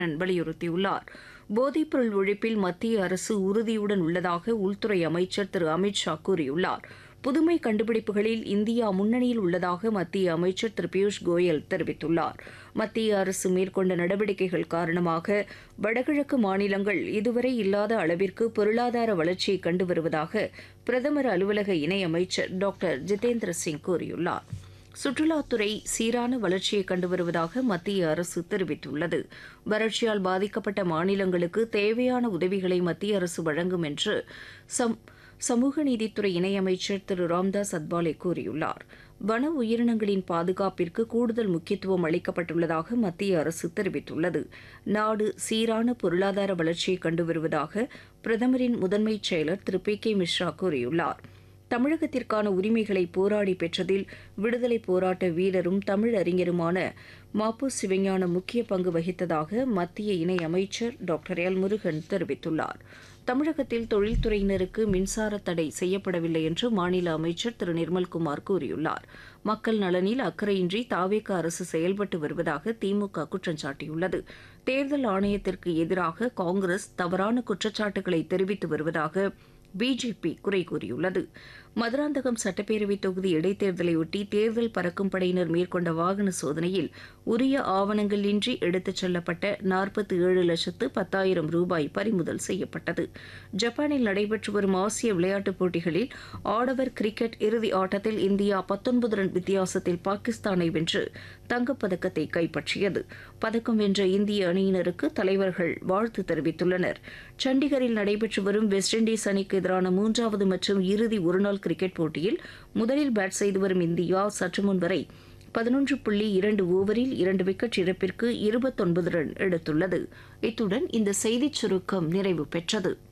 வலியுறுத்தியுள்ளார் போதைப்பொருள் ஒழிப்பில் மத்திய அரசு உறுதியுடன் உள்ளதாக உள்துறை அமைச்சர் திரு அமித் ஷா கூறியுள்ளார் புதுமை கண்டுபிடிப்புகளில் இந்தியா முன்னணியில் உள்ளதாக மத்திய அமைச்சர் திரு பியூஷ் கோயல் தெரிவித்துள்ளார் மத்திய அரசு மேற்கொண்ட நடவடிக்கைகள் காரணமாக வடகிழக்கு மாநிலங்கள் இதுவரை இல்லாத அளவிற்கு பொருளாதார வளர்ச்சியை கண்டு வருவதாக பிரதமர் அலுவலக இணையமைச்சர் டாக்டர் ஜிதேந்திர சிங் கூறியுள்ளார் சுற்றுலாத்துறை சீரான வளர்ச்சியை கண்டு வருவதாக மத்திய அரசு தெரிவித்துள்ளது வறட்சியால் பாதிக்கப்பட்ட மாநிலங்களுக்கு தேவையான உதவிகளை மத்திய அரசு வழங்கும் என்று சம் சமூக நீதித்துறை இணையமைச்சர் திரு ராம்தாஸ் அத்வாலே கூறியுள்ளார் வன உயிரினங்களின் பாதுகாப்பிற்கு கூடுதல் முக்கியத்துவம் அளிக்கப்பட்டுள்ளதாக மத்திய அரசு தெரிவித்துள்ளது நாடு சீரான பொருளாதார வளர்ச்சியை கண்டு வருவதாக பிரதமரின் முதன்மைச் செயலர் திரு பி கே மிஸ்ரா கூறியுள்ளார் தமிழகத்திற்கான உரிமைகளை போராடி பெற்றதில் விடுதலை போராட்ட வீரரும் தமிழ் அறிஞருமான மாப்பு சிவஞானம் முக்கிய பங்கு வகித்ததாக மத்திய இணை அமைச்சர் டாக்டர் எல் முருகன் தெரிவித்துள்ளார் தமிழகத்தில் தொழில்துறையினருக்கு மின்சார தடை செய்யப்படவில்லை என்று மாநில அமைச்சர் திரு நிர்மல்குமார் கூறியுள்ளார் மக்கள் நலனில் அக்கறையின்றி தாவேக அரசு செயல்பட்டு வருவதாக திமுக குற்றம் சாட்டியுள்ளது தேர்தல் ஆணையத்திற்கு எதிராக காங்கிரஸ் தவறான குற்றச்சாட்டுகளை தெரிவித்து வருவதாக பிஜேபி குறை கூறியுள்ளது மதுராந்தகம் சட்டப்பேரவை தொகுதி இடைத்தேர்தலையொட்டி தேர்தல் பறக்கும் படையினர் மேற்கொண்ட வாகன சோதனையில் உரிய ஆவணங்கள் இன்றி எடுத்துச் செல்லப்பட்ட நாற்பத்தி ஏழு லட்சத்து பத்தாயிரம் ரூபாய் பறிமுதல் செய்யப்பட்டது ஜப்பானில் நடைபெற்று வரும் ஆசிய விளையாட்டுப் போட்டிகளில் ஆடவர் கிரிக்கெட் இறுதி ஆட்டத்தில் இந்தியா பத்தொன்பது ரன் வித்தியாசத்தில் பாகிஸ்தானை வென்று தங்கப்பதக்கத்தை கைப்பற்றியது பதக்கம் வென்ற இந்திய அணியினருக்கு தலைவர்கள் வாழ்த்து தெரிவித்துள்ளனர் சண்டிகரில் நடைபெற்று வரும் வெஸ்ட் இண்டீஸ் அணிக்கு எதிரான மூன்றாவது மற்றும் இறுதி ஒருநாள் கிரிக்கெட் போட்டியில் முதலில் பேட் செய்து வரும் இந்தியா சற்று முன் வரை பதினொன்று புள்ளி இரண்டு ஓவரில் இரண்டு விக்கெட் இழப்பிற்கு இருபத்தொன்பது ரன் எடுத்துள்ளது இத்துடன் இந்த செய்திச் சுருக்கம் நிறைவு பெற்றது